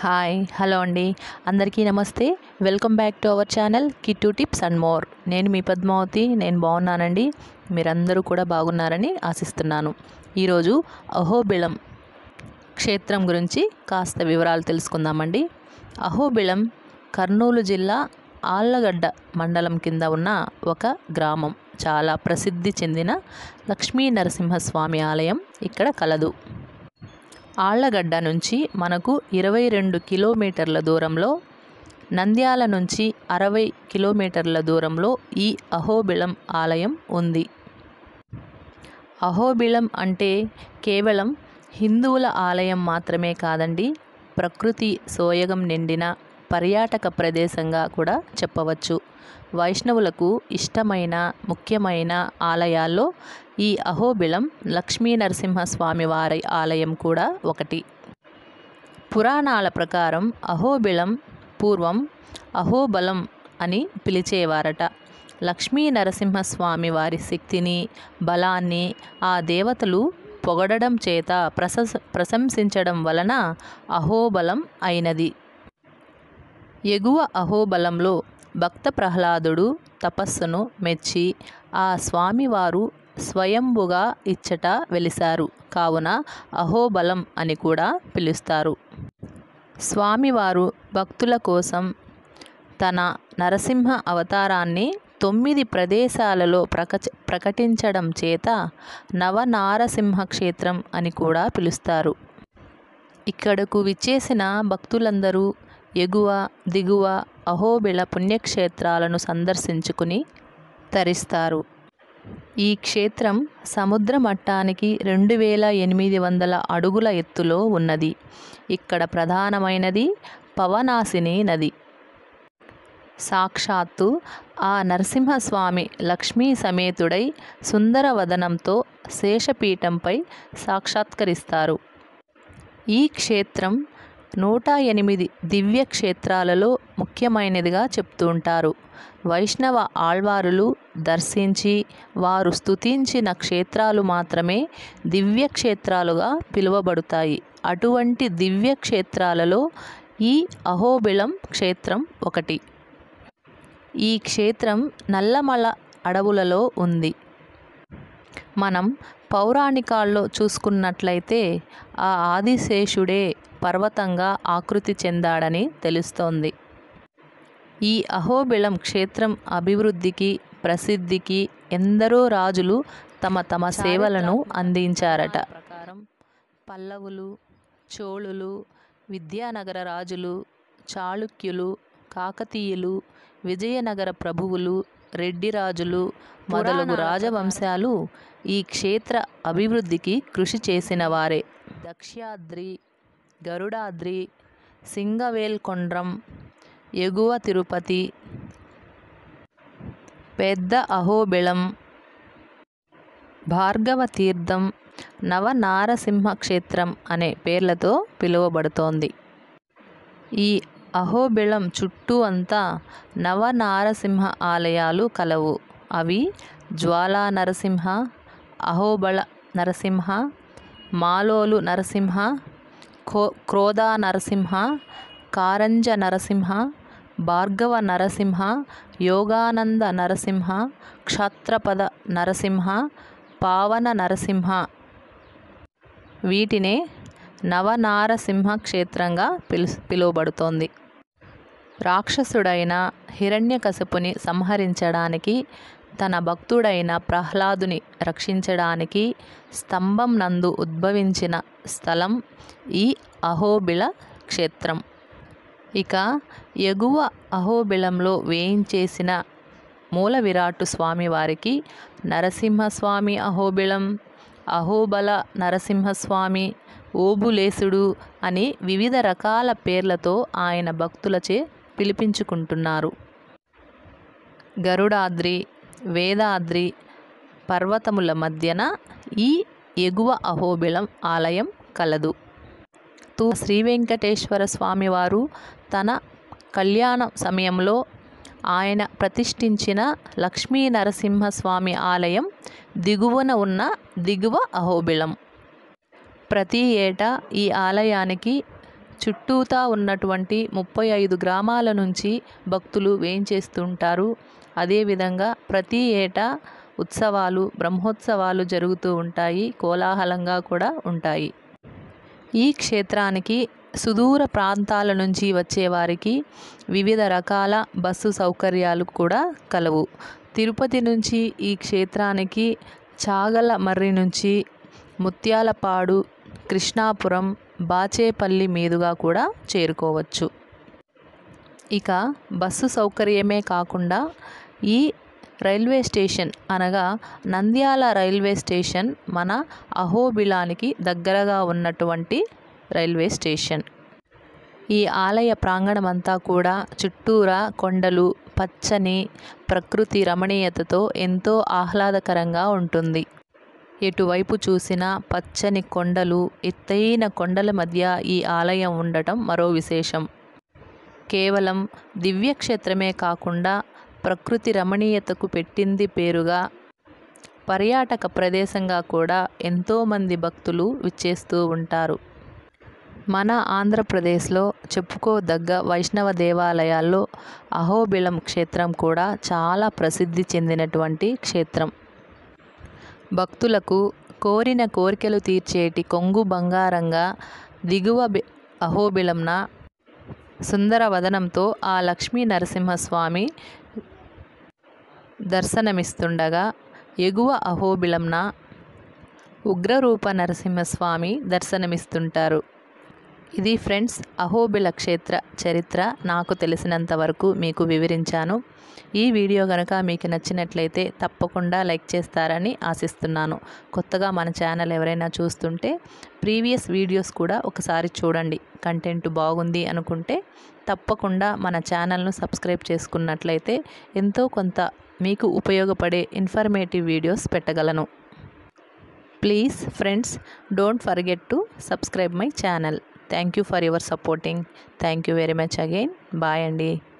hi hello అండి అందరికీ నమస్తే welcome back to our channel Kittu tips and more నేను మీ పద్మావతి నేను బాగున్నానండి మీరందరూ కూడా బాగున్నారని ఆశిస్తున్నాను ఈరోజు అహోబిళం క్షేత్రం గురించి కాస్త వివరాలు తెలుసుకుందామండి అహోబిళం కర్నూలు జిల్లా ఆళ్ళగడ్డ మండలం కింద ఉన్న ఒక గ్రామం చాలా ప్రసిద్ధి చెందిన లక్ష్మీ నరసింహస్వామి ఆలయం ఇక్కడ కలదు ఆళ్లగడ్డ నుంచి మనకు ఇరవై రెండు కిలోమీటర్ల దూరంలో నంద్యాల నుంచి అరవై కిలోమీటర్ల దూరంలో ఈ అహోబిళం ఆలయం ఉంది అహోబిళం అంటే కేవలం హిందువుల ఆలయం మాత్రమే కాదండి ప్రకృతి సోయగం నిండిన పర్యాటక ప్రదేశంగా కూడా చెప్పవచ్చు వైష్ణవులకు ఇష్టమైన ముఖ్యమైన ఆలయాల్లో ఈ అహోబిళం లక్ష్మీ నరసింహస్వామి వారి ఆలయం కూడా ఒకటి పురాణాల ప్రకారం అహోబిళం పూర్వం అహోబలం అని పిలిచేవారట లక్ష్మీ నరసింహస్వామి వారి శక్తిని బలాన్ని ఆ దేవతలు పొగడడం చేత ప్రశంస ప్రశంసించడం వలన అహోబలం అయినది ఎగువ అహోబలంలో భక్త ప్రహ్లాదుడు తపస్సును మెచ్చి ఆ స్వామివారు స్వయంభుగా ఇచ్చట వెలిశారు కావున అహోబలం అని కూడా పిలుస్తారు స్వామివారు భక్తుల కోసం తన నరసింహ అవతారాన్ని తొమ్మిది ప్రదేశాలలో ప్రకచ ప్రకటించడం చేత నవనారసింహ క్షేత్రం అని కూడా పిలుస్తారు ఇక్కడకు విచ్చేసిన భక్తులందరూ ఎగువ దిగువ అహోబిళ పుణ్యక్షేత్రాలను సందర్శించుకుని తరిస్తారు ఈ క్షేత్రం సముద్ర మట్టానికి రెండు వేల ఎనిమిది వందల అడుగుల ఎత్తులో ఉన్నది ఇక్కడ ప్రధానమైనది పవనాసిని నది సాక్షాత్తు ఆ నరసింహస్వామి లక్ష్మీ సమేతుడై సుందరవదనంతో శేషపీఠంపై సాక్షాత్కరిస్తారు ఈ క్షేత్రం నూట ఎనిమిది దివ్య క్షేత్రాలలో ముఖ్యమైనదిగా చెప్తూ ఉంటారు వైష్ణవ ఆళ్వారులు దర్శించి వారు స్తుతించిన క్షేత్రాలు మాత్రమే దివ్య క్షేత్రాలుగా పిలువబడతాయి అటువంటి దివ్య క్షేత్రాలలో ఈ అహోబిళం క్షేత్రం ఒకటి ఈ క్షేత్రం నల్లమల అడవులలో ఉంది మనం పౌరాణికాల్లో చూసుకున్నట్లయితే ఆ ఆదిశేషుడే పర్వతంగా ఆకృతి చెందాడని తెలుస్తోంది ఈ అహోబిళం క్షేత్రం అభివృద్ధికి ప్రసిద్ధికి ఎందరో రాజులు తమ తమ సేవలను అందించారట ప్రకారం పల్లవులు చోళులు విద్యానగర రాజులు చాళుక్యులు కాకతీయులు విజయనగర ప్రభువులు రెడ్డి రాజులు మొదలగు రాజవంశాలు ఈ క్షేత్ర అభివృద్ధికి కృషి చేసిన వారే దక్ష్యాద్రి గరుడాద్రి సింగవేల్కొండ్రం ఎగువ తిరుపతి పెద్ద అహోబిళం భార్గవ తీర్థం నవనారసింహ క్షేత్రం అనే పేర్లతో పిలువబడుతోంది ఈ అహోబిళం చుట్టూ అంతా నవనారసింహ ఆలయాలు కలవు అవి జ్వాలా నరసింహ అహోబళ నరసింహ మాలోలు నరసింహ ఖో క్రోధా నరసింహ కారంజ నరసింహ భార్గవ నరసింహ యోగానంద నరసింహ క్షత్రపద నరసింహ పావన నరసింహ వీటినే నవనారసింహ క్షేత్రంగా పిలు పిలువబడుతోంది రాక్షసుడైన హిరణ్యకశపుని సంహరించడానికి తన భక్తుడైన ప్రహ్లాదుని రక్షించడానికి స్తంభం నందు ఉద్భవించిన స్థలం ఈ అహోబిళ క్షేత్రం ఇక ఎగువ అహోబిళంలో వేయించేసిన మూల విరాట్టు స్వామివారికి నరసింహస్వామి అహోబిళం అహోబల నరసింహస్వామి ఓబులేసుడు అని వివిధ రకాల పేర్లతో ఆయన భక్తులచే పిలిపించుకుంటున్నారు గరుడాద్రి వేదాద్రి పర్వతముల మధ్యన ఈ ఎగువ అహోబిళం ఆలయం కలదు తూ శ్రీ వెంకటేశ్వర స్వామివారు తన కళ్యాణ సమయంలో ఆయన ప్రతిష్ఠించిన లక్ష్మీ నరసింహస్వామి ఆలయం దిగువన ఉన్న దిగువ అహోబిళం ప్రతి ఏటా ఈ ఆలయానికి చుట్టూతా ఉన్నటువంటి ముప్పై ఐదు గ్రామాల నుంచి భక్తులు వేయించేస్తుంటారు అదేవిధంగా ప్రతి ఏటా ఉత్సవాలు బ్రహ్మోత్సవాలు జరుగుతూ ఉంటాయి కోలాహలంగా కూడా ఉంటాయి ఈ క్షేత్రానికి సుదూర ప్రాంతాల నుంచి వచ్చేవారికి వివిధ రకాల బస్సు సౌకర్యాలు కూడా కలవు తిరుపతి నుంచి ఈ క్షేత్రానికి చాగల మర్రి నుంచి ముత్యాలపాడు కృష్ణాపురం బాచేపల్లి మీదుగా కూడా చేరుకోవచ్చు ఇక బస్సు సౌకర్యమే కాకుండా ఈ రైల్వే స్టేషన్ అనగా నంద్యాల రైల్వే స్టేషన్ మన అహోబిలానికి దగ్గరగా ఉన్నటువంటి రైల్వే స్టేషన్ ఈ ఆలయ ప్రాంగణమంతా కూడా చుట్టూరా కొండలు పచ్చని ప్రకృతి రమణీయతతో ఎంతో ఆహ్లాదకరంగా ఉంటుంది ఎటువైపు చూసినా పచ్చని కొండలు ఎత్తైన కొండల మధ్య ఈ ఆలయం ఉండటం మరో విశేషం కేవలం దివ్యక్షేత్రమే కాకుండా ప్రకృతి రమణీయతకు పెట్టింది పేరుగా పర్యాటక ప్రదేశంగా కూడా ఎంతోమంది భక్తులు విచ్చేస్తూ ఉంటారు మన ఆంధ్రప్రదేశ్లో చెప్పుకోదగ్గ వైష్ణవ దేవాలయాల్లో అహోబిలం క్షేత్రం కూడా చాలా ప్రసిద్ధి చెందినటువంటి క్షేత్రం భక్తులకు కోరిన కోరికలు తీర్చేటి కొంగు బంగారంగా దిగువ బి అహోబిలంన సుందర వదనంతో ఆ లక్ష్మీ నరసింహస్వామి దర్శనమిస్తుండగా ఎగువ అహోబిలంన ఉగ్రరూప నరసింహస్వామి దర్శనమిస్తుంటారు ఇది ఫ్రెండ్స్ అహోబిల క్షేత్ర చరిత్ర నాకు తెలిసినంత వరకు మీకు వివరించాను ఈ వీడియో కనుక మీకు నచ్చినట్లయితే తప్పకుండా లైక్ చేస్తారని ఆశిస్తున్నాను కొత్తగా మన ఛానల్ ఎవరైనా చూస్తుంటే ప్రీవియస్ వీడియోస్ కూడా ఒకసారి చూడండి కంటెంట్ బాగుంది అనుకుంటే తప్పకుండా మన ఛానల్ను సబ్స్క్రైబ్ చేసుకున్నట్లయితే ఎంతో కొంత మీకు ఉపయోగపడే ఇన్ఫర్మేటివ్ వీడియోస్ పెట్టగలను please friends don't forget to subscribe my channel thank you for your supporting thank you very much again bye అండి